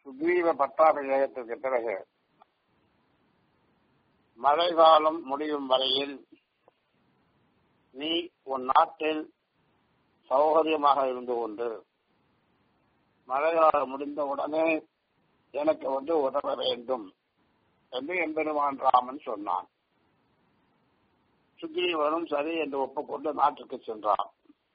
சுக்ரீவ பட்டாபிஷேகத்திற்கு பிறகு மழை காலம் முடியும் வரையில் நீ உன் நாட்டில் சௌகரியமாக இருந்து கொண்டு மழை காலம் முடிந்த உடனே எனக்கு வந்து உதவ வேண்டும் என்று எம்பெருமான் ராமன் சொன்னான் சுக்ரீவனும் சரி என்று ஒப்புக்கொண்டு நாட்டுக்கு சென்றான்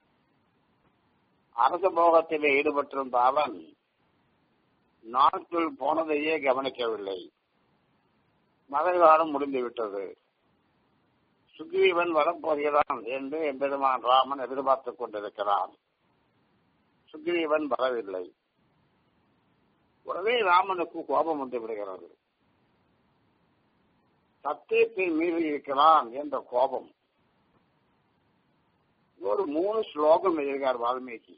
அரச போகத்திலே ஈடுபட்டிருந்த அவன் நாட்கள் போனதையே கவனிக்கவில்லை மழை காலம் முடிந்துவிட்டது சுக்ரீவன் வரப்போகிறான் என்று எம்பெருமான் ராமன் எதிர்பார்த்துக் கொண்டிருக்கிறான் சுக்ரீவன் வரவில்லை உடனே ராமனுக்கு கோபம் வந்து விடுகிறது சத்தியத்தை மீறி இருக்கிறான் என்ற கோபம் ஒரு மூணு ஸ்லோகம் எழுதினார் வால்மீகி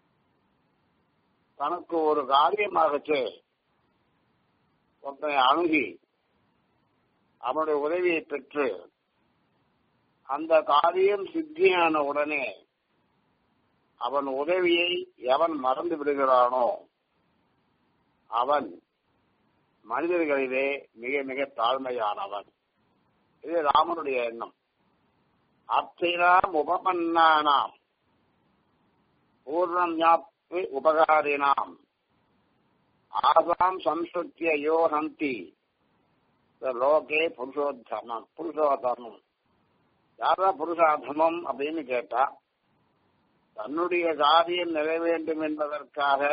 தனக்கு ஒரு காரியமாகச்சு ஒருத்தனை அணுகி அவனுடைய உதவியை பெற்று அந்த காரியம் சித்தியான உடனே அவன் உதவியை எவன் மறந்து விடுகிறானோ அவன் மனிதர்களிலே மிக மிக தாழ்மையானவன் இது ராமனுடைய எண்ணம் அர்த்தினாம் உபபன்னானாம் பூர்ணம் ஞாபி உபகாரினாம் ஆசாம் சம்ஸ்கிருத்திய யோ ஹந்தி லோகே புருஷோத்தமம் புருஷோத்தமம் யாரா புருஷாதமம் அப்படின்னு கேட்டா தன்னுடைய காரியம் நிறைய வேண்டும் என்பதற்காக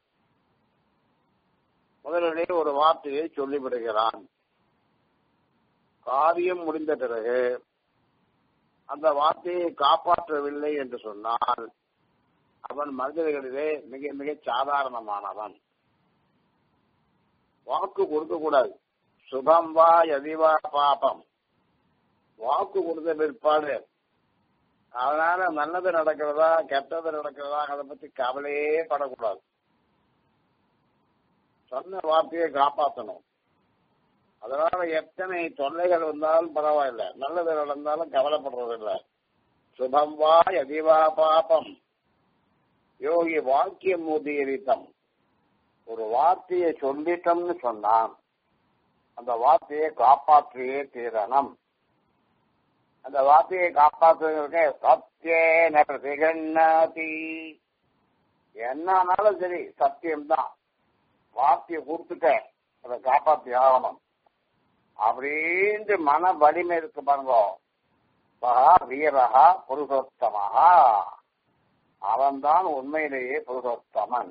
முதலிலே ஒரு வார்த்தையை சொல்லிவிடுகிறான் காரியம் முடிந்த பிறகு அந்த வார்த்தையை காப்பாற்றவில்லை என்று சொன்னால் அவன் மனிதர்களிலே மிக மிக சாதாரணமானவன் வாக்கு கொடுக்க கூடாது சுபம் வா எதிவா பாபம் வாக்கு கொடுத்த பிற்பாடு அதனால நல்லது நடக்கிறதா கெட்டது நடக்கிறதா அதை பத்தி கவலையே படக்கூடாது சொன்ன வார்த்தையை காப்பாற்றணும் அதனால எத்தனை தொல்லைகள் வந்தாலும் பரவாயில்ல நல்லது நடந்தாலும் கவலைப்படுறதில்லை சுபம் வா எதிவா பாபம் யோகி வாக்கியம் முதியரித்தம் ஒரு வார்த்தையை சொல்லிட்டோம்னு சொன்னான் அந்த வார்த்தையை காப்பாற்றியே தீரணும் அந்த வார்த்தையை காப்பாற்றுவதற்கு சத்தியேன பிரதிகண்ணாதி என்னன்னாலும் சரி சத்தியம்தான் வார்த்தையை கொடுத்துட்டேன் அதை காப்பாற்றி ஆகணும் அப்படின்ட்டு மன வலிமை இருக்கு பாருங்க சகா வீரகா புருஷோத்தமஹா அவன்தான் உண்மையிலேயே புருஷோத்தமன்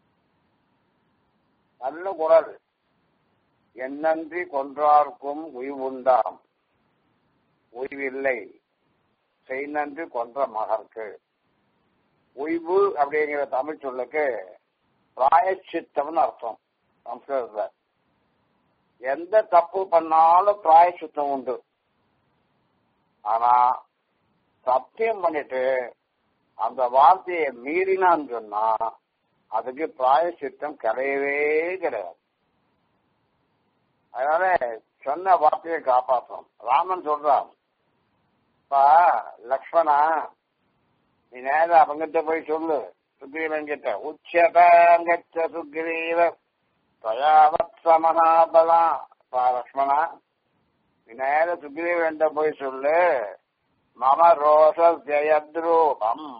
நல்ல குரல் என்னன்றி கொன்றார்க்கும் உய்வுண்டாம் உய்வில்லை செய்நன்றி கொன்ற மகற்கு உய்வு அப்படிங்கிற தமிழ் சொல்லுக்கு பிராயச்சித்தம்னு அர்த்தம் சம்ஸ்கிருதத்துல எந்த தப்பு பண்ணாலும் பிராயச்சித்தம் உண்டு ஆனா சத்தியம் பண்ணிட்டு அந்த வார்த்தையை மீறினான்னு சொன்னா அதுக்கு பிராயச்சித்தம் கிடையவே கிடையாது அதனால சொன்ன வார்த்தையை காப்பாற்றும் ராமன் சொல்றான் இப்ப லக்ஷ்மணா நீ நேரம் அவங்கிட்ட போய் சொல்லு சுக்ரீவன் கிட்ட உச்சதாங்கச்ச சுக்ரீவ தயாவத் சமனாபலா பா லக்ஷ்மணா நீ நேர சுக்ரீவன் போய் சொல்லு மம ரோஷத்ரூபம்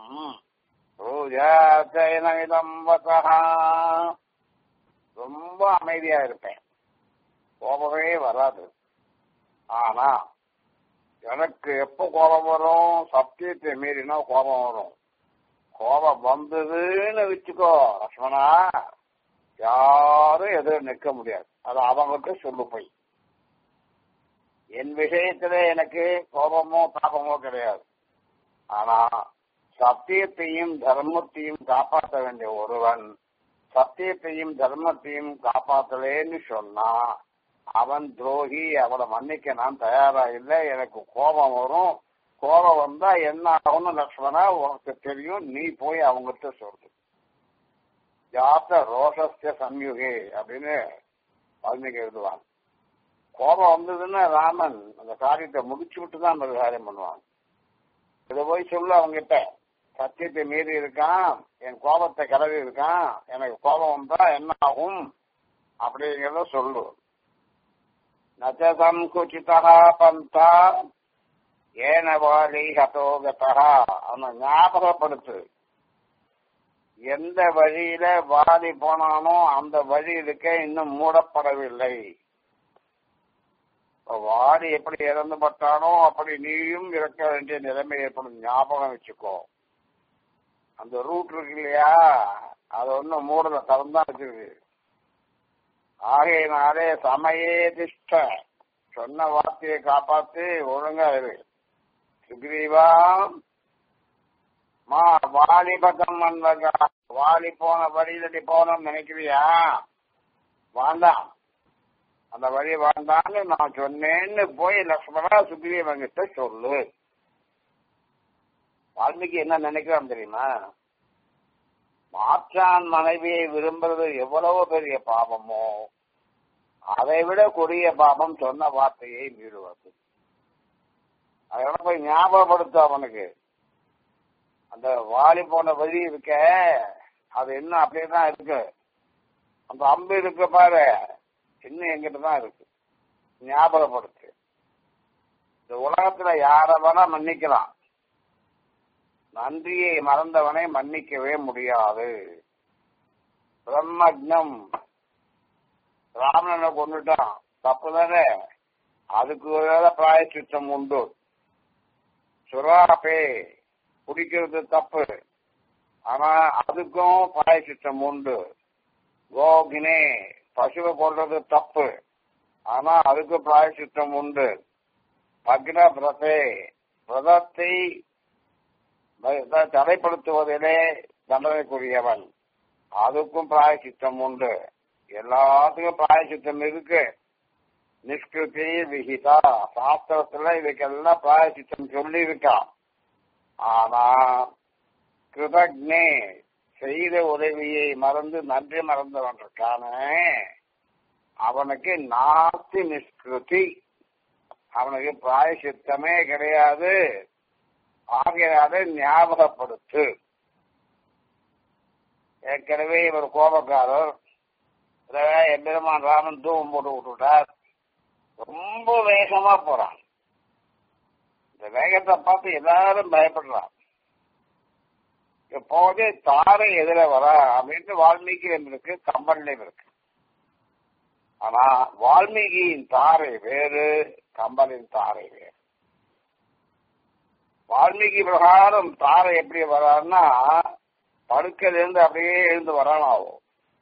பூஜாச்சயனம் வசகா ரொம்ப அமைதியா இருப்பேன் கோபமே வராது ஆனா எனக்கு எப்ப கோபம் வரும் சத்தியத்தை மீறினா கோபம் வரும் கோபம் வந்ததுன்னு வச்சுக்கோ லக்ஷ்மணா யாரும் எதிர நிற்க முடியாது அது அவங்ககிட்ட சொல்லு போய் என் விஷயத்துல எனக்கு கோபமோ தாபமோ கிடையாது ஆனா சத்தியத்தையும் தர்மத்தையும் காப்பாற்ற வேண்டிய ஒருவன் சத்தியத்தையும் தர்மத்தையும் காப்பாற்றலேன்னு சொன்னா அவன் துரோகி அவனை மன்னிக்க நான் தயாரா இல்லை எனக்கு கோபம் வரும் கோபம் வந்தா என்ன ஆகும்னு லக்ஷ்மணா உனக்கு தெரியும் நீ போய் அவங்ககிட்ட சொல்லு ஜாத்த ரோஷஸ்ய சம்யுகே அப்படின்னு வால்மீகி எழுதுவான் கோபம் வந்ததுன்னா ராமன் அந்த காரியத்தை முடிச்சு விட்டு தான் அந்த காரியம் பண்ணுவான் இதை போய் சொல்லு அவங்ககிட்ட சத்தியத்தை மீறி இருக்கான் என் கோபத்தை கிளறி இருக்கான் எனக்கு கோபம் வந்தா என்ன ஆகும் அப்படிங்கிறத சொல்லு நச்சதம் குச்சிதா பந்தா ஏன வாலி ஹதோகதா அவனை ஞாபகப்படுத்து எந்த வழியில வாலி போனானோ அந்த வழி இருக்க இன்னும் மூடப்படவில்லை வாடி எப்படி இறந்து பட்டானோ அப்படி நீயும் இறக்க வேண்டிய நிலைமை ஏற்படும் ஞாபகம் வச்சுக்கோ அந்த ரூட் இருக்கு இல்லையா அது ஒன்னும் மூடல திறந்தான் வச்சிருக்கு ஆகையினாலே சமயே திஷ்ட சொன்ன வார்த்தையை காப்பாத்து ஒழுங்கா இரு சுக்ரீவா மா வாலி பக்கம் வந்தா வாலி போன வழியில நீ போனோம்னு நினைக்கிறியா வேண்டாம் அந்த வழி வேண்டான்னு நான் சொன்னேன்னு போய் லக்ஷ்மணா சுக்ரீவன் கிட்ட சொல்லு வால்மீகி என்ன நினைக்கிறான் தெரியுமா மாற்றான் மனைவியை விரும்புறது எவ்வளவு பெரிய பாவமோ அதை விட கொடிய பாவம் சொன்ன வார்த்தையை மீறுவது அதனால போய் ஞாபகப்படுத்த அவனுக்கு அந்த வாலி போன வழி இருக்க அது இன்னும் அப்படியே தான் இருக்கு அந்த அம்பு இருக்கு பாரு இன்னும் எங்கிட்ட தான் இருக்கு ஞாபகப்படுத்து இந்த உலகத்துல யார வேணா மன்னிக்கலாம் நன்றியை மறந்தவனை மன்னிக்கவே முடியாது பிரம்மக்னம் ராவணனை கொண்டுட்டான் தப்பு தானே அதுக்கு ஒரு பிராயச்சித்தம் உண்டு சுறாப்பே குடிக்கிறது தப்பு ஆனா அதுக்கும் பிராயச்சித்தம் உண்டு கோகினே பசுவை கொள்றது தப்பு ஆனா அதுக்கு பிராயச்சித்தம் உண்டு பக்ன பிரதே விரதத்தை தடைப்படுத்துவதிலே தண்டனைக்குரியவன் அதுக்கும் பிராயச்சித்தம் உண்டு எல்லாத்துக்கும் பிராயச்சித்தம் இருக்கு நிஷ்கிருதி விகிதா சாஸ்திரத்துல இதுக்கெல்லாம் பிராயச்சித்தம் சொல்லி இருக்கான் ஆனா கிருதக்னே செய்த உதவியை மறந்து நன்றி மறந்தவன் இருக்கானே அவனுக்கு நாஸ்தி நிஷ்கிருதி அவனுக்கு பிராயசித்தமே கிடையாது ஆகையால ஞாபகப்படுத்து ஏற்கனவே இவர் கோபக்காரர் எம்பெருமான் ராமன் தூவம் போட்டு விட்டுட்டார் ரொம்ப வேகமா போறான் இந்த வேகத்தை பார்த்து எல்லாரும் பயப்படுறான் இப்போதே தாரை எதிர வர அப்படின்னு வால்மீகி இருக்கு கம்பன்லையும் இருக்கு ஆனா வால்மீகியின் தாரை வேறு கம்பனின் தாரை வேறு வால்மீகி பிரகாரம் தாரை எப்படி வரான்னா படுக்கையில இருந்து அப்படியே எழுந்து வரானாவும்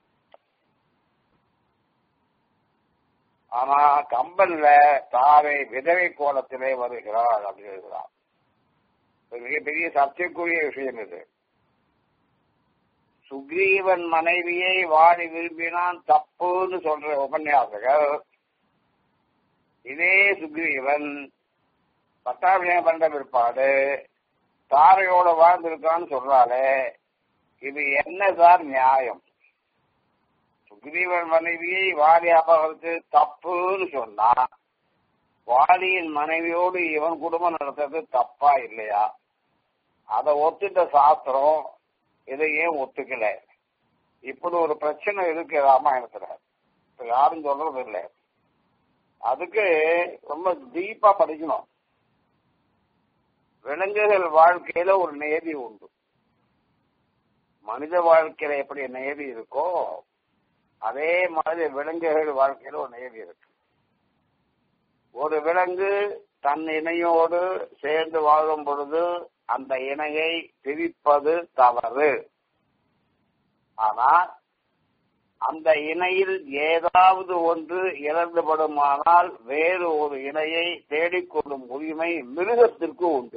ஆனா கம்பன்ல தாரை விதவை கோலத்திலே வருகிறாள் அப்படி இருக்கிறார் மிகப்பெரிய சர்ச்சைக்குரிய விஷயம் இது சுக்ரீவன் மனைவியை வாடி விரும்பினான் தப்புன்னு சொல்ற உபன்யாசகர் இதே சுக்ரீவன் பட்டாபிஷேகம் பண்ண பிற்பாடு தாரையோட வாழ்ந்திருக்கான்னு சொல்றாளே இது என்னதான் நியாயம் சுக்ரீவன் மனைவியை வாலி அபகரித்து தப்புன்னு சொன்னா வாலியின் மனைவியோடு இவன் குடும்பம் நடத்துறது தப்பா இல்லையா அதை ஒத்துட்ட சாஸ்திரம் இதை ஏன் ஒத்துக்கல இப்படி ஒரு பிரச்சனை இருக்கு ராமாயணத்துல இப்ப யாரும் சொல்றது இல்லை அதுக்கு ரொம்ப டீப்பா படிக்கணும் விலங்குகள் வாழ்க்கையில ஒரு நியதி உண்டு மனித வாழ்க்கையில எப்படி நியதி இருக்கோ அதே மாதிரி விலங்குகள் வாழ்க்கையில ஒரு நியதி இருக்கு ஒரு விலங்கு தன் இணையோடு சேர்ந்து வாழும் பொழுது அந்த இணையை பிரிப்பது தவறு ஆனா அந்த இணையில் ஏதாவது ஒன்று இறந்துபடுமானால் வேறு ஒரு இணையை தேடிக்கொள்ளும் உரிமை மிருகத்திற்கு உண்டு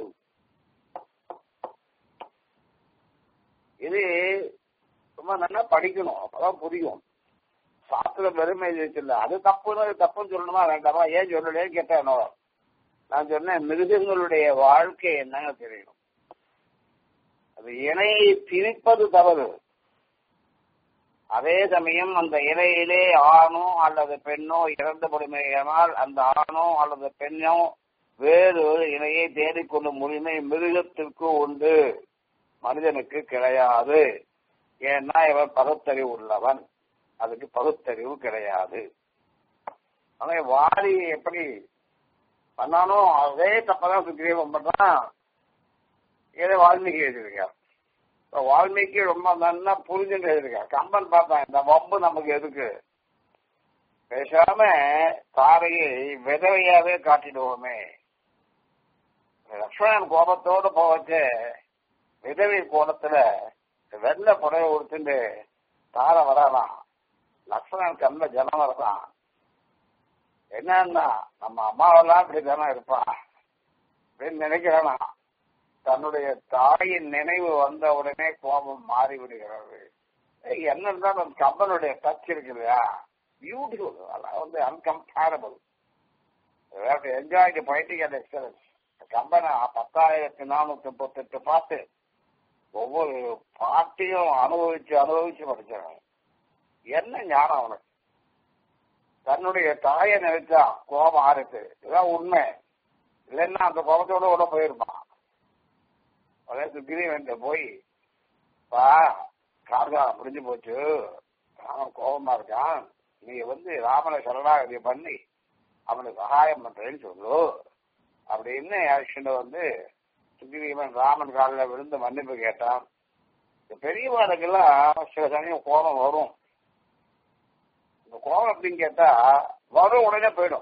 இது ரொம்ப நல்லா படிக்கணும் அப்பதான் புரியும் சாஸ்திர பெருமை இருக்குல்ல அது தப்புன்னு அது தப்புன்னு சொல்லணுமா வேண்டாமா ஏன் சொல்லலையே கேட்டேனோ நான் சொன்னேன் மிருகங்களுடைய வாழ்க்கை என்னங்க தெரியணும் அது இணையை பிரிப்பது தவறு அதே சமயம் அந்த இலையிலே ஆணோ அல்லது பெண்ணோ இறந்துபடுமையானால் அந்த ஆணோ அல்லது பெண்ணோ வேறு ஒரு இணையை தேடிக்கொள்ளும் உரிமை மிருகத்திற்கு உண்டு மனிதனுக்கு கிடையாது ஏன்னா இவர் பகுத்தறிவு உள்ளவன் அதுக்கு பகுத்தறிவு கிடையாது ஆனா வாலி எப்படி பண்ணாலும் அதே தப்பதான் சுக்ரீவன் பண்றான் ஏதோ வால்மீகி எழுதியிருக்கார் இப்ப வால்மீகி ரொம்ப நல்லா புரிஞ்சுட்டு எழுதியிருக்கார் கம்பன் பார்த்தான் இந்த வம்பு நமக்கு எதுக்கு பேசாம தாரையை விதவையாவே காட்டிடுவோமே லக்ஷ்மணன் கோபத்தோடு போவச்சு விதவை கோலத்துல வெள்ளை புடவை உடுத்துட்டு தார வரலாம் லக்ஷ்மணன் கண்ணுல ஜலம் வரலாம் என்னன்னா நம்ம அம்மாவெல்லாம் இப்படித்தானே இருப்பான் அப்படின்னு நினைக்கிறானா தன்னுடைய தாயின் நினைவு வந்த உடனே கோபம் மாறி விடுகிறது என்ன இருந்தாலும் கம்பனுடைய டச் இருக்கு இல்லையா பியூட்டிஃபுல் அதெல்லாம் வந்து uncomparable enjoy the poetical excellence கம்பனை பத்தாயிரத்தி நானூத்தி முப்பத்தெட்டு பாட்டு ஒவ்வொரு பாட்டையும் அனுபவிச்சு அனுபவிச்சு படிச்சான் என்ன ஞானம் அவனுக்கு தன்னுடைய தாயை நினைச்சா கோபம் ஆறுது இதான் உண்மை இல்லைன்னா அந்த கோபத்தோட கூட போயிருப்பான் அதே சுக்கிரீவன் போய் பா கார்காலம் முடிஞ்சு போச்சு ராமன் கோபமா இருக்கான் நீ வந்து ராமனை சரணாகதி பண்ணி அவனுக்கு சகாயம் பண்றேன்னு சொல்லு அப்படின்னு ஆக்ஷன் வந்து சுக்ரீவன் ராமன் காலில் விழுந்து மன்னிப்பு கேட்டான் இந்த பெரியவாளுக்கெல்லாம் சில சமயம் கோபம் வரும் இந்த கோபம் அப்படின்னு கேட்டா வரும் உடனே போயிடும்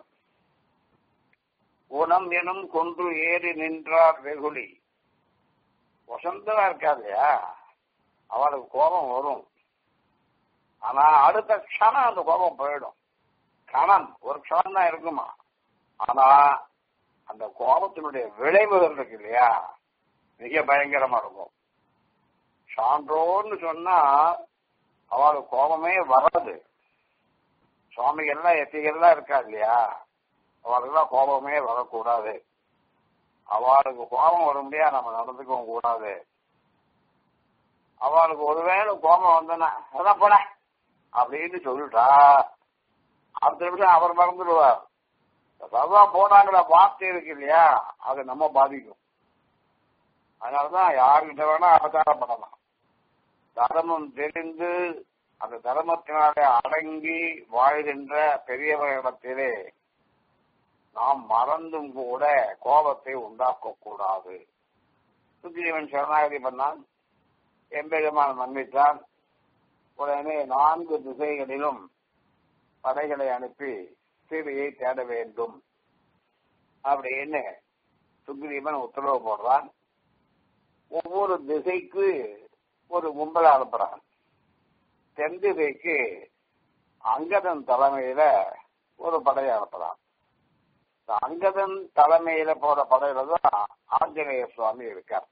குணம் எனும் கொன்று ஏறி நின்றார் வெகுளி வசந்தமா இருக்காதையா அவளுக்கு கோபம் வரும் ஆனா அடுத்த க்ஷணம் அந்த கோபம் போயிடும் கணம் ஒரு க்ஷணம் தான் இருக்குமா ஆனா அந்த கோபத்தினுடைய விளைவுகள் இருக்கு இல்லையா மிக பயங்கரமா இருக்கும் சான்றோன்னு சொன்னா அவளுக்கு கோபமே வராது சுவாமிகள்லாம் எத்திகள்லாம் இருக்கா இல்லையா அவளுக்கெல்லாம் கோபமே வரக்கூடாது அவளுக்கு கோபம் வர முடியா நம்ம நடந்துக்கவும் கூடாது அவளுக்கு ஒருவேளை கோபம் வந்தனா அதான் போல அப்படின்னு சொல்லிட்டா அடுத்த நிமிஷம் அவர் மறந்துடுவார் சர்வம் போனாங்கிற வார்த்தை இருக்கு இல்லையா அது நம்ம பாதிக்கும் அதனாலதான் யாருக்கிட்ட வேணா அவதாரம் பண்ணலாம் தர்மம் தெரிந்து அந்த தர்மத்தினாலே அடங்கி வாழ்கின்ற பெரியவர்களிடத்திலே நாம் மறந்தும் கூட கோபத்தை உண்டாக்க கூடாது சுக்ரீவன் சரணாகதி பண்ணான் எம்பெருமான மன்னித்தான் உடனே நான்கு திசைகளிலும் படைகளை அனுப்பி சீதையை தேட வேண்டும் அப்படின்னு சுக்ரீவன் உத்தரவு போடுறான் ஒவ்வொரு திசைக்கு ஒரு கும்பலை அனுப்புறான் தென் திசைக்கு அங்கதன் தலைமையில ஒரு படையை அனுப்புறான் அங்கதன் தலைமையில போற படையில தான் ஆஞ்சநேய சுவாமி இருக்கார்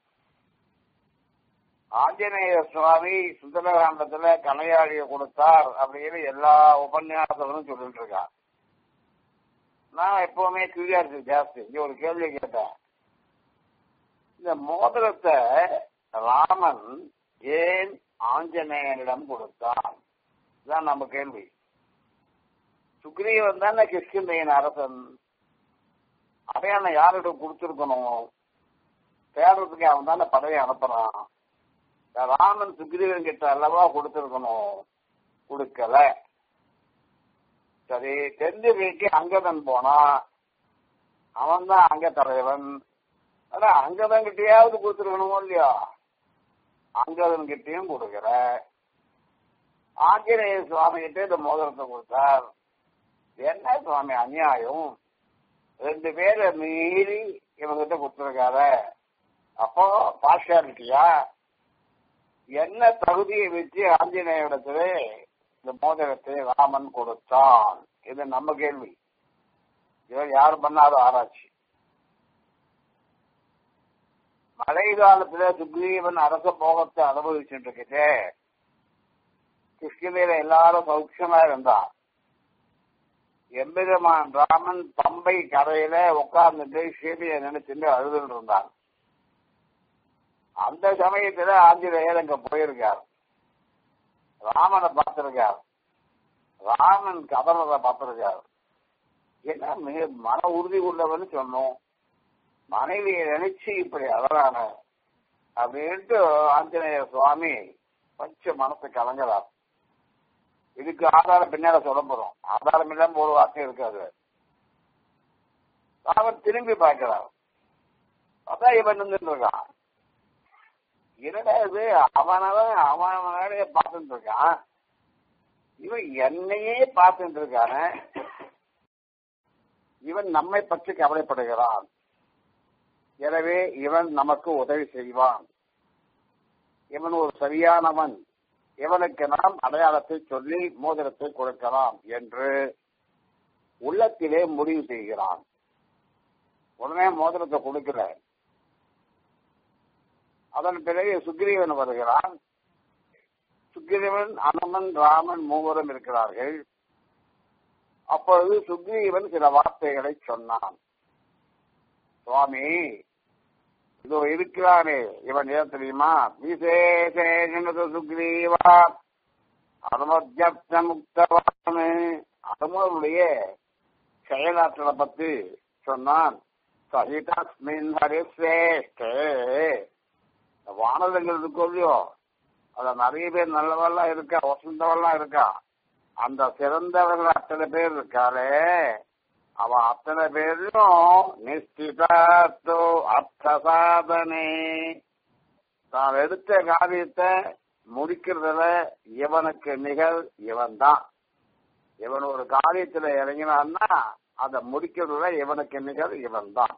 ஆஞ்சநேய சுவாமி சுந்தரகாண்டத்துல கனையாழிய கொடுத்தார் அப்படின்னு எல்லா உபன்யாசங்களும் சொல்லிட்டு இருக்கான் நான் எப்பவுமே கியூரியாசிட்டி ஜாஸ்தி இங்க ஒரு கேள்வி கேட்டேன் இந்த மோதிரத்தை ராமன் ஏன் ஆஞ்சநேயனிடம் கொடுத்தான் இதுதான் நம்ம கேள்வி சுக்ரீவன் தானே கிருஷ்ணன் அரசன் அடையாளம் யாரிடம் கொடுத்துருக்கணும் தேடுறதுக்கு அவன் தானே படையை அனுப்புறான் ராமன் சுக்ரீவன் கிட்ட அல்லவா கொடுத்துருக்கணும் கொடுக்கல சரி தென்திரைக்கு அங்கதன் போனா அவன் தான் அங்க தலைவன் ஆனா அங்கதன் கிட்டயாவது கொடுத்துருக்கணுமோ இல்லையா அங்கதன் கிட்டயும் கொடுக்கற ஆஞ்சநேய சுவாமி கிட்ட இந்த மோதிரத்தை கொடுத்தார் என்ன சுவாமி அநியாயம் ரெண்டு பேரை மீறி இவங்கிட்ட கொடுத்துருக்காரு அப்போ பார்ஷாலிட்டியா என்ன தகுதியை வச்சு ஆஞ்சநேயரிடத்துல இந்த மோதிரத்தை ராமன் கொடுத்தான் இது நம்ம கேள்வி இவர் யார் பண்ணாத ஆராய்ச்சி மழை காலத்துல சுக்ரீவன் அரச போகத்தை அனுபவிச்சுட்டு இருக்கே கிருஷ்ணகிரியில எல்லாரும் சௌக்கியமா இருந்தான் எம்பெருமான் ராமன் பம்பை கரையில உட்கார்ந்துட்டு சீதையை நினைச்சுட்டு அழுதுட்டு இருந்தான் அந்த சமயத்துல ஆஞ்சநேயர் அங்க போயிருக்கார் ராமனை பார்த்திருக்கார் ராமன் கதறதை பார்த்திருக்கார் என்ன மிக மன உறுதி உள்ளவன்னு சொன்னோம் மனைவியை நினைச்சு இப்படி அழறான அப்படின்ட்டு ஆஞ்சநேய சுவாமி பச்சை மனசு கலங்குறார் இதுக்கு ஆதாரம் பின்னால சொல்ல போறோம் ஆதாரம் இல்லாம ஒரு வார்த்தை இருக்காது அவன் திரும்பி பார்க்கிறான் அதான் இவன் நின்றுட்டு இருக்கான் என்னடா இது அவனவன் அவன் வேலையை பார்த்துட்டு இருக்கான் இவன் என்னையே பார்த்துட்டு இருக்கான இவன் நம்மை பற்றி கவலைப்படுகிறான் எனவே இவன் நமக்கு உதவி செய்வான் இவன் ஒரு சரியானவன் இவனுக்கு நாம் அடையாளத்தை சொல்லி மோதிரத்தை கொடுக்கலாம் என்று உள்ளத்திலே முடிவு செய்கிறான் உடனே மோதிரத்தை கொடுக்கல அதன் பிறகு சுக்ரீவன் வருகிறான் சுக்ரீவன் அனுமன் ராமன் மூவரும் இருக்கிறார்கள் அப்பொழுது சுக்ரீவன் சில வார்த்தைகளை சொன்னான் சுவாமி இதோ இருக்கிறானே இவன் ஏன் தெரியுமா விசேஷ சுக்ரீவா அனுமத்திய முக்தவான் அனுமனுடைய செயலாற்றலை பத்தி சொன்னான் சகிதஸ்மின் ஹரிசேஷ்டே வானதங்கள் இருக்கோ இல்லையோ அத நிறைய பேர் நல்லவெல்லாம் இருக்கா வசந்தவெல்லாம் இருக்கா அந்த சிறந்தவர்கள் அத்தனை பேர் இருக்காளே அவன் அத்தனை பேரும் நிஷ்டிதாத்து அர்த்த சாதனை தான் எடுத்த காரியத்தை முடிக்கிறதுல இவனுக்கு நிகழ் இவன் தான் இவன் ஒரு காரியத்துல இறங்கினான்னா அதை முடிக்கிறதுல இவனுக்கு நிகழ் இவன் தான்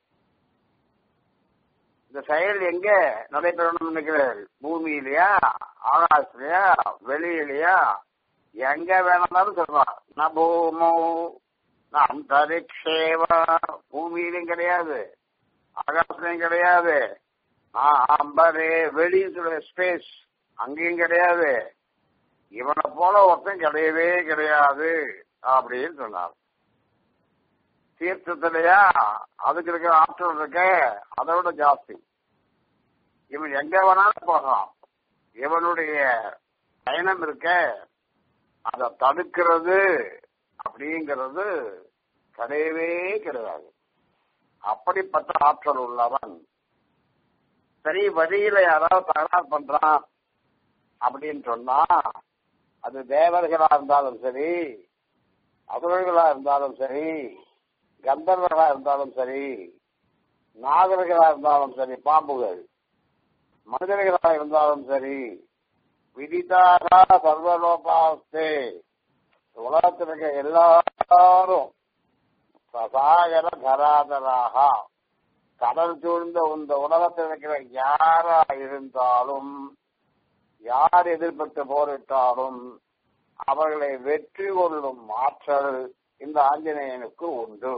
இந்த செயல் எங்க நடைபெறணும்னு நினைக்கிறேன் பூமியிலயா ஆகாசலையா வெளியிலயா எங்க வேணாலும் சொல்றான் ந பூமோ அந்தரிக்ஷேவா பூமியிலும் கிடையாது ஆகாசலையும் கிடையாது அம்பரே வெளியே ஸ்பேஸ் அங்கேயும் கிடையாது இவனை போல ஒருத்தன் கிடையவே கிடையாது அப்படின்னு சொன்னார் தீர்த்தத்திலையா அதுக்கு இருக்கிற ஆற்றல் இருக்க அதை விட ஜாஸ்தி இவன் எங்க வேணாலும் போகலாம் இவனுடைய பயணம் இருக்க அதை தடுக்கிறது அப்படிங்கிறது கிடையவே கிடையாது அப்படிப்பட்ட ஆற்றல் உள்ளவன் சரி வழியில யாராவது தகராறு பண்றான் அப்படின்னு சொன்னா அது தேவர்களா இருந்தாலும் சரி அசுரர்களா இருந்தாலும் சரி கந்தர்வர்களா இருந்தாலும் சரி நாகர்களா இருந்தாலும் சரி பாம்புகள் மனிதர்களா இருந்தாலும் சரி விதிதாக சர்வலோபாஸ்தே உலகத்தில் இருக்க எல்லாரும் சசாகர கராதராக கடல் சூழ்ந்த இந்த உலகத்தில் இருக்கிற யாரா இருந்தாலும் யார் எதிர்பட்டு போரிட்டாலும் அவர்களை வெற்றி கொள்ளும் ஆற்றல் இந்த ஆஞ்சநேயனுக்கு உண்டு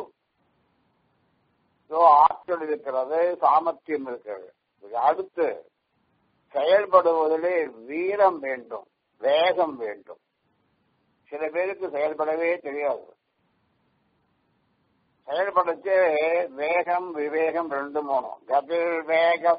ஆற்றல் இருக்கிறது சாமர்த்தியம் இருக்கிறது அடுத்து செயல்படுவதிலே வீரம் வேண்டும் வேகம் வேண்டும் சில பேருக்கு செயல்படவே தெரியாது செயல்படுச்சு வேகம் விவேகம் ரெண்டு மூணும் கபில் வேக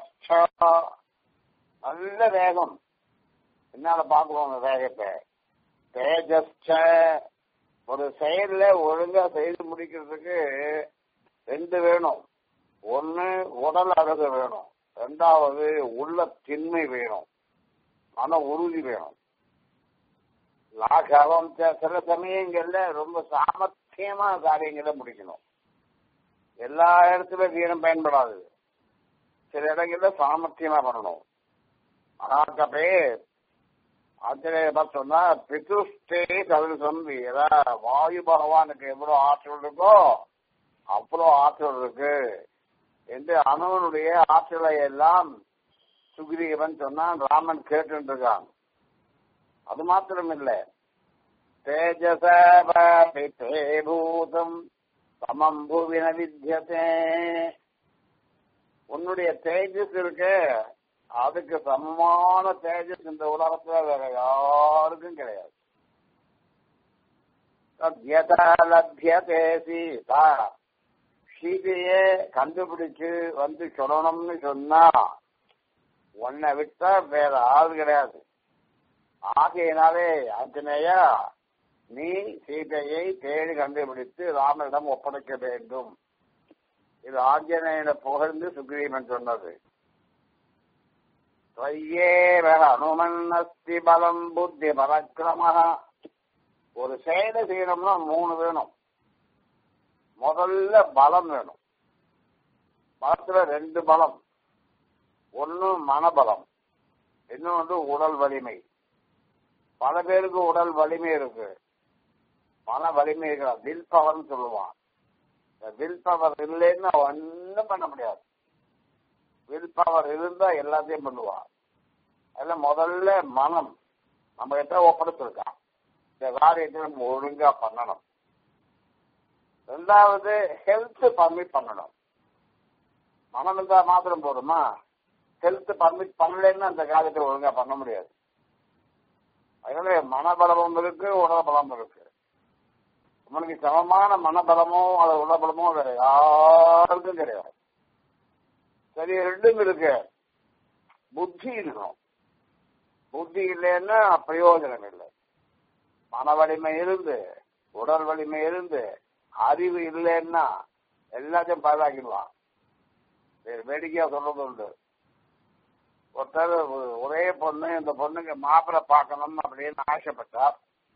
நல்ல வேகம் என்னால பாக்குறோம் வேகத்தை தேஜஸ்ச ஒரு செயல்ல ஒழுங்கா செய்து முடிக்கிறதுக்கு ரெண்டு வேணும் ஒன்னு உடல் அழகு வேணும் ரெண்டாவது உள்ள திண்மை வேணும் மன உறுதி வேணும் லாகவம் சில சமயங்கள்ல ரொம்ப சாமர்த்தியமா காரியங்களை முடிக்கணும் எல்லா இடத்துலயும் வீரம் பயன்படாது சில இடங்கள்ல சாமர்த்தியமா பண்ணணும் மகாகபே ஆச்சரிய சொன்னா பிதுஷ்டே கவிதம் வீரா வாயு பகவானுக்கு எவ்வளவு ஆற்றல் இருக்கோ அவ்வளவு ஆற்றல் இருக்கு என்று அனுவனுடைய ஆற்றலை எல்லாம் சுக்ரீவன் சொன்னான் ராமன் கேட்டு இருக்கான் அது மாத்திரம் இல்ல தேஜசூதம் சமம் பூவின வித்தியதே உன்னுடைய தேஜஸ் இருக்கு அதுக்கு சமமான தேஜஸ் இந்த உலகத்துல வேற யாருக்கும் கிடையாது லபியதே சீதா சீதையே கண்டுபிடிச்சு வந்து சொல்லணும்னு சொன்னா உன்னை விட்டா வேற ஆள் கிடையாது ஆகையினாலே ஆஞ்சநேயா நீ சீதையை தேடி கண்டுபிடித்து ராமனிடம் ஒப்படைக்க வேண்டும் இது ஆஞ்சநேயனை புகழ்ந்து சுக்ரீவன் சொன்னது त्वय्येव हनुमन्नस्ति बलम् बुद्धिपरक्रमः ஒரு செயலை செய்யணும்னா மூணு வேணும் முதல்ல பலம் வேணும் பலத்துல ரெண்டு பலம் ஒன்னு மனபலம் இன்னும் வந்து உடல் வலிமை பல பேருக்கு உடல் வலிமை இருக்கு மன வலிமை இருக்கிற வில் பவர்னு சொல்லுவான் இந்த வில் பவர் இல்லைன்னா ஒன்றும் பண்ண முடியாது வில் பவர் இருந்தா எல்லாத்தையும் பண்ணுவான் அதுல முதல்ல மனம் நம்ம கிட்ட ஒப்படைச்சிருக்கான் இந்த காரியத்தை நம்ம ஒழுங்கா பண்ணணும் ரெண்டாவது ஹெல்த் பர்மிட் பண்ணணும் மனம் இருந்தா மாத்திரம் போதுமா ஹெல்த் பர்மிட் பண்ணலைன்னா அந்த காரியத்தை ஒழுங்கா பண்ண முடியாது அதனால மனபலமும் இருக்கு உடல்பலமும் இருக்கு நம்மளுக்கு சமமான மனபலமோ அது உடல்பலமோ வேற யாருக்கும் கிடையாது சரி ரெண்டும் இருக்கு புத்தி இருக்கணும் புத்தி இல்லைன்னா பிரயோஜனம் இல்லை மன வலிமை இருந்து உடல் வலிமை இருந்து அறிவு இல்லைன்னா எல்லாத்தையும் பாழாக்கிடுவான் வேடிக்கையா சொல்றது உண்டு ஒருத்தர் ஒரே பொண்ணு இந்த பொண்ணுக்கு மாப்பிள்ளை பார்க்கணும் அப்படின்னு ஆசைப்பட்டார்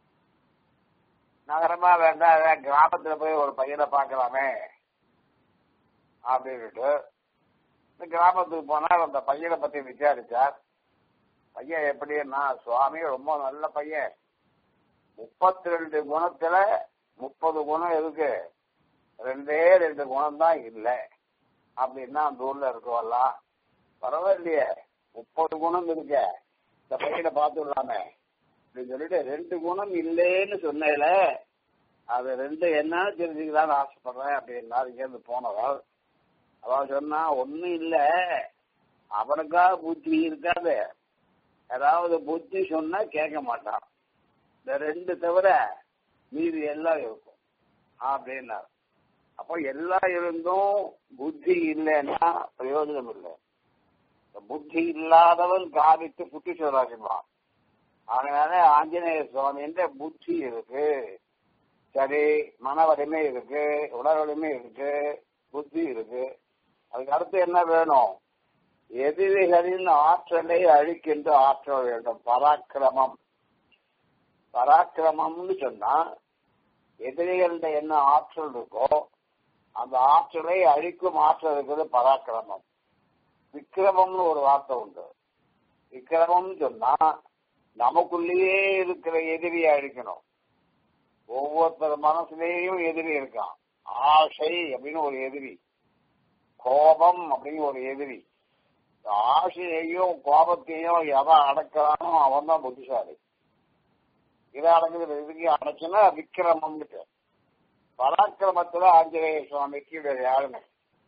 நகரமா வேண்டாம் கிராமத்துல போய் ஒரு பையனை பார்க்கலாமே அப்படின்ட்டு இந்த கிராமத்துக்கு போனார் அந்த பையனை பத்தி விசாரிச்சார் பையன் எப்படின்னா சுவாமி ரொம்ப நல்ல பையன் முப்பத்தி ரெண்டு குணத்துல முப்பது குணம் இருக்கு ரெண்டே ரெண்டு குணம் தான் இல்லை அப்படின்னா அந்த ஊர்ல இருக்கவெல்லாம் பரவாயில்லையே முப்பது குணம் இருக்க இந்த பையனை பார்த்துடலாமே அப்படின்னு சொல்லிட்டு ரெண்டு குணம் இல்லைன்னு சொன்னேல அது ரெண்டு என்னன்னு தெரிஞ்சுக்கலான்னு ஆசைப்படுறேன் அப்படின்னா இங்கேருந்து போனவர் அவன் சொன்னா ஒன்னும் இல்ல அவனுக்கா புத்தி இருக்காது ஏதாவது புத்தி சொன்னா கேட்க மாட்டான் இந்த ரெண்டு தவிர மீதி எல்லாம் இருக்கும் அப்படின்னார் அப்போ எல்லாம் இருந்தும் புத்தி இல்லைன்னா பிரயோஜனம் இல்லை புத்தி இல்லாதவன் காவிட்டு புத்தி சொல்லாசிடுவான் அதனால ஆஞ்சநேய சுவாமின்ற புத்தி இருக்கு சரி மன வலிமை இருக்கு உடல் வலிமை இருக்கு புத்தி இருக்கு அதுக்கு அடுத்து என்ன வேணும் எதிரிகளின் ஆற்றலை அழிக்கின்ற ஆற்றல் வேண்டும் பராக்கிரமம் பராக்கிரமம்னு சொன்னா எதிரிகள்ட என்ன ஆற்றல் இருக்கோ அந்த ஆற்றலை அழிக்கும் ஆற்றல் இருக்கிறது பராக்கிரமம் விக்கிரமம்னு ஒரு வார்த்தை உண்டு விக்கிரமம்னு சொன்னா நமக்குள்ளேயே இருக்கிற எதிரியை அழிக்கணும் ஒவ்வொருத்தர் மனசுலேயும் எதிரி இருக்கான் ஆசை அப்படின்னு ஒரு எதிரி கோபம் அப்படின்னு ஒரு எதிரி ஆசையையும் கோபத்தையும் எவன் அடக்கிறானோ அவன் தான் புத்திசாலி இதை அடங்குறது இதுக்கு அடைச்சுன்னா விக்கிரமம் பராக்கிரமத்துல ஆஞ்சநேய சுவாமிக்கு வேற யாருமே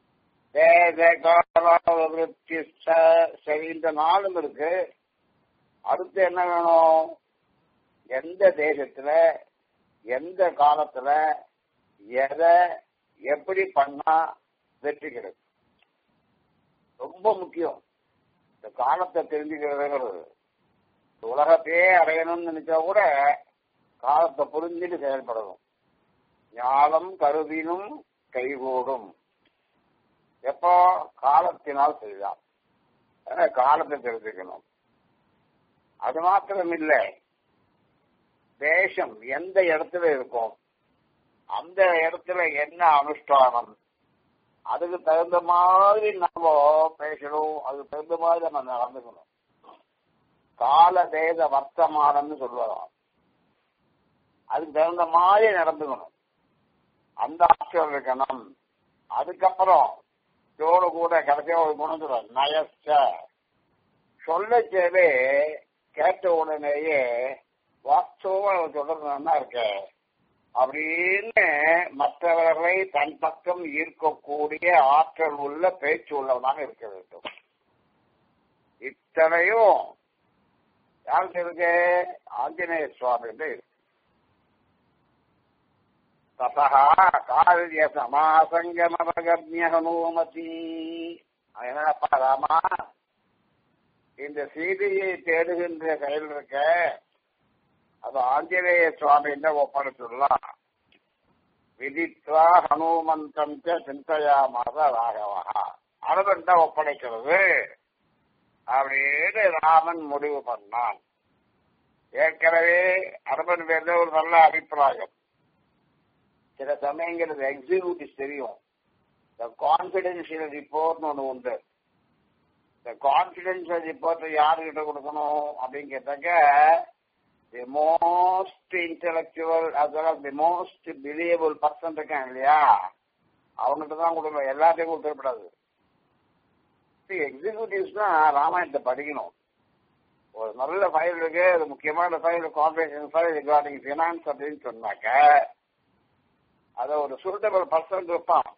சரி இந்த நாளும் இருக்கு அடுத்து என்ன வேணும் எந்த தேசத்துல எந்த காலத்துல எதை எப்படி பண்ணா வெற்றி கிடைக்கும் ரொம்ப முக்கியம் இந்த காலத்தை தெரிஞ்சுக்கிறதுங்கிறது உலகத்தையே அடையணும்னு நினைச்சா கூட காலத்தை புரிஞ்சுட்டு செயல்படணும் ஞானம் கருதினும் கைகூடும் எப்போ காலத்தினால் செய்தான் காலத்தை தெரிஞ்சுக்கணும் அது மாத்திரம் இல்லை தேசம் எந்த இடத்துல இருக்கும் அந்த இடத்துல என்ன அனுஷ்டானம் அதுக்கு தகுந்த மாதிரி நம்ம பேசணும் அதுக்கு தகுந்த மாதிரி நம்ம நடந்துக்கணும் கால தேச வர்த்தமானம்னு சொல்லுவோம் அதுக்கு தகுந்த மாதிரி நடந்துக்கணும் அந்த ஆற்றல் இருக்கணும் அதுக்கப்புறம் இதோடு கூட கடைசியா ஒரு குணம் சொல்ற நயச்ச சொல்லச்சேவே கேட்ட உடனேயே வாஸ்தவம் சொல்றது நல்லா இருக்க அப்படின்னு மற்றவர்களை தன் பக்கம் ஈர்க்கக்கூடிய ஆற்றல் உள்ள பேச்சு உள்ளவனாக இருக்க வேண்டும் இத்தனையும் யாருக்கு இருக்கு ஆஞ்சநேய சுவாமி இருக்கு ததா காரிய சமாசங்கமவகமிய ஹனுமதி என்னப்பா ராமா இந்த சீதையை தேடுகின்ற செயல் இருக்க அது ஆஞ்சநேய சுவாமின்னு ஒப்படைச்சுடலாம் விதித்வா ஹனுமந்தம் சிந்தையாமாத ராகவா அரவன் ஒப்படைக்கிறது அப்படின்னு ராமன் முடிவு பண்ணான் ஏற்கனவே அரபன் பேர்ல ஒரு நல்ல அபிப்பிராயம் சில சமயங்கள் எக்ஸிக்யூட்டிவ் தெரியும் இந்த கான்பிடென்ஷியல் ரிப்போர்ட்னு ஒன்று உண்டு இந்த கான்பிடென்ஷியல் ரிப்போர்ட் யாருக்கிட்ட கொடுக்கணும் அப்படின்னு கேட்டாக்க the most intellectual as well as the most reliable person இருக்கான் இல்லையா அவங்ககிட்ட தான் கொடுக்கணும் எல்லாத்தையும் கொடுத்துடக்கூடாது எக்ஸிக்யூட்டிவ்ஸ்னா ராமாயணத்தை படிக்கணும் ஒரு நல்ல ஃபைல் இருக்கு அது முக்கியமான file corporation file regarding finance அப்படின்னு சொன்னாக்க அத ஒரு சூட்டபிள் பர்சன் இருப்பான்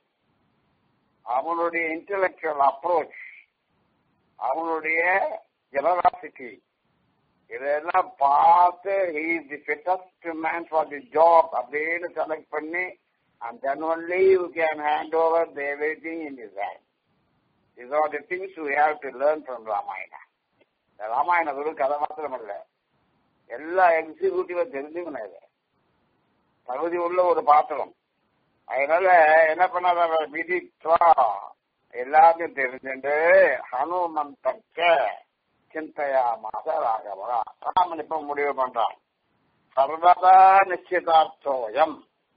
அவனுடைய இன்டெலக்சுவல் அப்ரோச் அவனுடைய ஜெனராசிட்டி இதெல்லாம் பார்த்து he is the fittest man for the job அப்படின்னு செலக்ட் பண்ணி and then only you can hand over the everything in is hand is are the things you have to learn from Ramayana Ramayana வெறும் கதை மாத்திரம் இல்ல எல்லா எக்ஸிக்யூட்டிவும் தெரிஞ்சுக்கணும் இதை தகுதி உள்ள ஒரு பாத்திரம் அதனால என்ன பண்ணாத விதித்வா எல்லாத்தையும் தெரிஞ்சுட்டு ஹனுமந்தக்க சிந்தையா மாத ராகவா ராமன் இப்ப முடிவு பண்றான் சர்வதா நிச்சயதார்த்தோயம்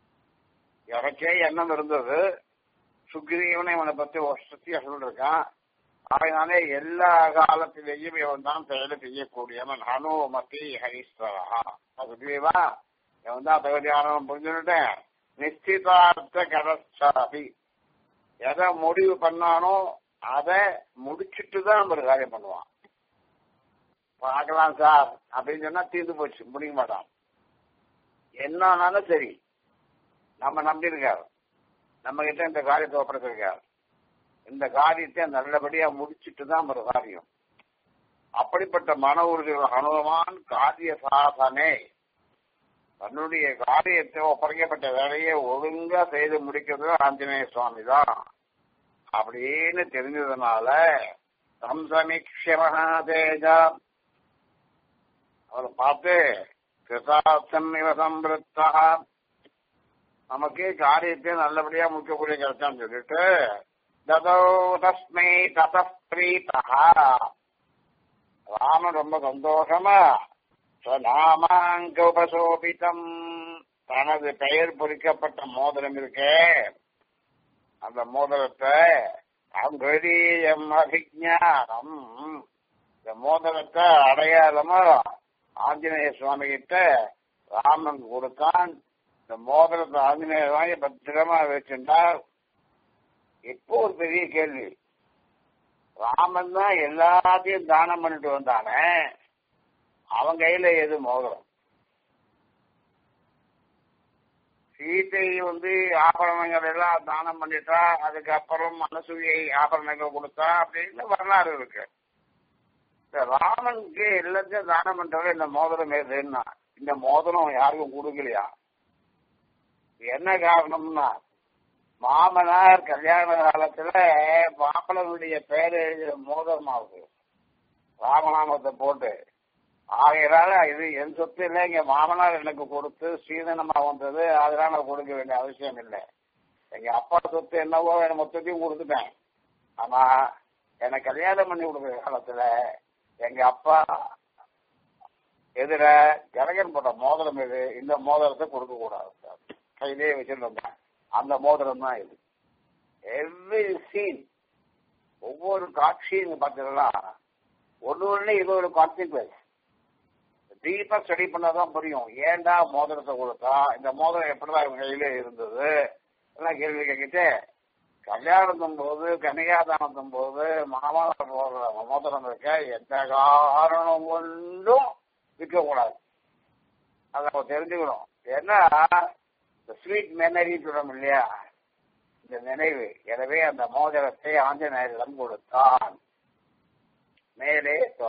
எனக்கே எண்ணம் இருந்தது சுக்ரீவனை இவனை பத்தி வருஷத்தைய சொல்லிருக்கான் அதனாலே எல்லா காலத்திலேயும் இவன் தான் செயலை செய்யக்கூடியவன் ஹனுமதி ஹரீஸ்வரா சுக்ரீவா இவன் தான் தகுதியானவன் புரிஞ்சுட்டேன் நிச்சயதார்த்த கடச்சாபி எதை முடிவு பண்ணானோ அதை முடிச்சிட்டு தான் ஒரு காரியம் பண்ணுவான் பார்க்கலாம் சார் அப்படின்னு சொன்னா தீர்ந்து போச்சு முடிக்க மாட்டான் என்னன்னாலும் சரி நம்ம நம்பியிருக்கார் நம்ம கிட்ட இந்த காரியத்தை ஒப்படைச்சிருக்கார் இந்த காரியத்தை நல்லபடியா முடிச்சிட்டு தான் ஒரு காரியம் அப்படிப்பட்ட மன உறுதி ஹனுமான் காரிய சாதனை தன்னுடைய காரியத்தை ஒப்படைக்கப்பட்ட வேலையை ஒழுங்கா செய்து முடிக்கிறது ஆஞ்சநேய சுவாமி தான் அப்படின்னு தெரிஞ்சதுனால சம்சமீக்ஷ மகாதேஜா அவரை பார்த்து கிருதார்த்தம் இவ சம்பிருத்தா நமக்கு காரியத்தை நல்லபடியா முடிக்கக்கூடிய கிடைச்சான்னு சொல்லிட்டு ததோ தஸ்மை தத பிரீதா ராமன் ரொம்ப சந்தோஷமா நாமாங்க உபசோபிதம் தனது பெயர் பொறிக்கப்பட்ட மோதிரம் இருக்கே அந்த மோதிரத்தை அங்கரீயம் அபிஜானம் இந்த மோதிரத்தை அடையாளமா ஆஞ்சநேய சுவாமி கிட்ட ராமன் கொடுத்தான் இந்த மோதிரத்தை ஆஞ்சநேயர் வாங்கி பத்திரமா வச்சிருந்தார் இப்போ ஒரு பெரிய கேள்வி ராமன் தான் எல்லாத்தையும் தானம் பண்ணிட்டு வந்தானே அவன் கையில எது மோதிரம் சீத்தை வந்து ஆபரணங்கள் எல்லாம் தானம் பண்ணிட்டா அதுக்கப்புறம் மனசுவியை ஆபரணங்கள் கொடுத்தா அப்படின்னு வரலாறு இருக்கு இந்த ராமனுக்கு எல்லாத்தையும் தானம் பண்றவங்க இந்த மோதிரம் எதுன்னா இந்த மோதிரம் யாருக்கும் கொடுக்கலையா என்ன காரணம்னா மாமனார் கல்யாண காலத்துல மாப்பிளனுடைய பெயர் எழுதிய மோதிரம் ஆகுது ராமநாமத்தை போட்டு ஆகையினால இது என் சொத்து இல்லை எங்க மாமனார் எனக்கு கொடுத்து சீதனமா வந்தது அதனால நான் கொடுக்க வேண்டிய அவசியம் இல்லை எங்க அப்பா சொத்து என்னவோ எனக்கு மொத்தத்தையும் கொடுத்துட்டேன் ஆனா எனக்கு கல்யாணம் பண்ணி கொடுக்குற காலத்துல எங்க அப்பா எதிர ஜனகன் போட்ட மோதிரம் இது இந்த மோதிரத்தை கொடுக்க கூடாது கையிலேயே வச்சிருந்தேன் அந்த மோதிரம் தான் இது எவ்ரி சீன் ஒவ்வொரு காட்சியும் பார்த்தீங்கன்னா ஒண்ணு ஒண்ணு இது ஒரு கான்சிக்வன்ஸ் டீப்பா ஸ்டடி பண்ணாதான் புரியும் ஏன்டா மோதிரத்தை கொடுத்தா இந்த மோதிரம் எப்படிதான் இவங்க கையில இருந்தது எல்லாம் கேள்வி கேட்கிட்டு கல்யாணத்தும் போது கன்னிகாதானத்தும் போது மாமனார் போடுற மோதிரம் இருக்க எந்த காரணம் கொண்டும் விற்க கூடாது அதை நம்ம தெரிஞ்சுக்கணும் ஏன்னா இந்த ஸ்வீட் மெமரி சொல்றோம் இல்லையா இந்த நினைவு எனவே அந்த மோதிரத்தை ஆஞ்சநேயரிடம் கொடுத்தான் மேலே